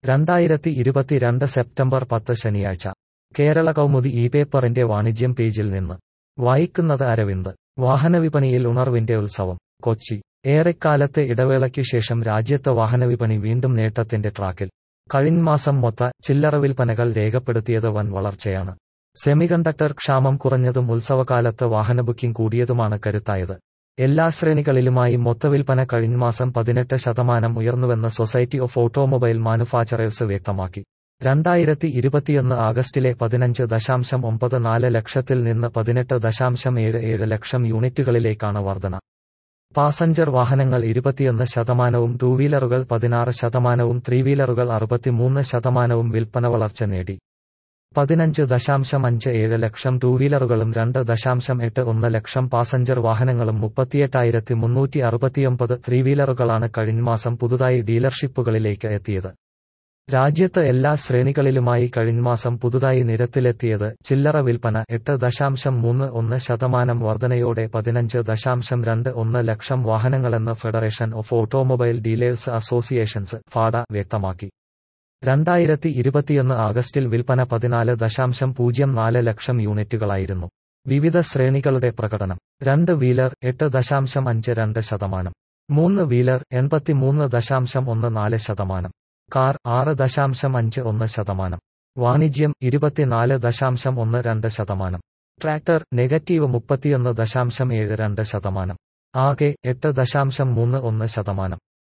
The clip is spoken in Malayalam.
രണ്ടായിരത്തി ഇരുപത്തിരണ്ട് സെപ്റ്റംബർ പത്ത് ശനിയാഴ്ച കേരള കൗമുദി ഈ പേപ്പറിന്റെ വാണിജ്യം പേജിൽ നിന്ന് വായിക്കുന്നത് അരവിന്ദ് വാഹനവിപണിയിൽ ഉണർവിന്റെ ഉത്സവം കൊച്ചി ഏറെക്കാലത്തെ ഇടവേളയ്ക്കു ശേഷം രാജ്യത്ത് വാഹനവിപണി വീണ്ടും നേട്ടത്തിന്റെ ട്രാക്കിൽ കഴിഞ്ഞ മാസം മൊത്ത ചില്ലറ വിൽപ്പനകൾ രേഖപ്പെടുത്തിയത് വൻ വളർച്ചയാണ് സെമികണ്ടക്ടർ ക്ഷാമം കുറഞ്ഞതും ഉത്സവകാലത്ത് വാഹന ബുക്കിംഗ് കൂടിയതുമാണ് കരുത്തായത് എല്ലാ ശ്രേണികളിലുമായി മൊത്തവിൽപ്പന കഴിഞ്ഞ മാസം പതിനെട്ട് ശതമാനം ഉയർന്നുവെന്ന് സൊസൈറ്റി ഓഫ് ഓട്ടോമൊബൈൽ മാനുഫാക്ചറേഴ്സ് വ്യക്തമാക്കി രണ്ടായിരത്തി ഇരുപത്തിയൊന്ന് ആഗസ്റ്റിലെ പതിനഞ്ച് ദശാംശം ഒമ്പത് നാല് ലക്ഷത്തിൽ നിന്ന് പതിനെട്ട് ദശാംശം ഏഴ് ഏഴ് ലക്ഷം യൂണിറ്റുകളിലേക്കാണ് വർധന പാസഞ്ചർ വാഹനങ്ങൾ ഇരുപത്തിയൊന്ന് ശതമാനവും ടൂ വീലറുകൾ പതിനാറ് ശതമാനവും ത്രീ വീലറുകൾ അറുപത്തിമൂന്ന് ശതമാനവും വിൽപ്പന വളർച്ച നേടി പതിനഞ്ച് ദശാംശം അഞ്ച് ഏഴ് ലക്ഷം ടൂ വീലറുകളും രണ്ട് ദശാംശം എട്ട് ഒന്ന് ലക്ഷം പാസഞ്ചർ വാഹനങ്ങളും മുപ്പത്തിയെട്ടായിരത്തി മുന്നൂറ്റി അറുപത്തിയൊമ്പത് ത്രീ വീലറുകളാണ് കഴിഞ്ഞ മാസം പുതുതായി ഡീലർഷിപ്പുകളിലേക്ക് എത്തിയത് രാജ്യത്ത് എല്ലാ ശ്രേണികളിലുമായി കഴിഞ്ഞ മാസം പുതുതായി നിരത്തിലെത്തിയത് ചില്ലറ വിൽപ്പന എട്ട് ദശാംശം മൂന്ന് ഒന്ന് ശതമാനം വർധനയോടെ പതിനഞ്ച് ദശാംശം രണ്ട് ഒന്ന് ലക്ഷം വാഹനങ്ങളെന്ന് federation of automobile dealers associations FADA വ്യക്തമാക്കി രണ്ടായിരത്തി ഇരുപത്തിയൊന്ന് ആഗസ്റ്റിൽ വിൽപ്പന പതിനാല് ദശാംശം പൂജ്യം നാല് ലക്ഷം യൂണിറ്റുകളായിരുന്നു വിവിധ ശ്രേണികളുടെ പ്രകടനം രണ്ട് വീലർ എട്ട് ദശാംശം അഞ്ച് രണ്ട് ശതമാനം മൂന്ന് വീലർ എൺപത്തിമൂന്ന് ദശാംശം ഒന്ന് നാല് ശതമാനം കാർ ആറ് ദശാംശം അഞ്ച് ഒന്ന് ശതമാനം വാണിജ്യം ഇരുപത്തിനാല് ദശാംശം ഒന്ന് രണ്ട് ശതമാനം ട്രാക്ടർ നെഗറ്റീവ് മുപ്പത്തിയൊന്ന് ദശാംശം ഏഴ് രണ്ട് ശതമാനം ആകെ എട്ട് ദശാംശം മൂന്ന് ഒന്ന് ശതമാനം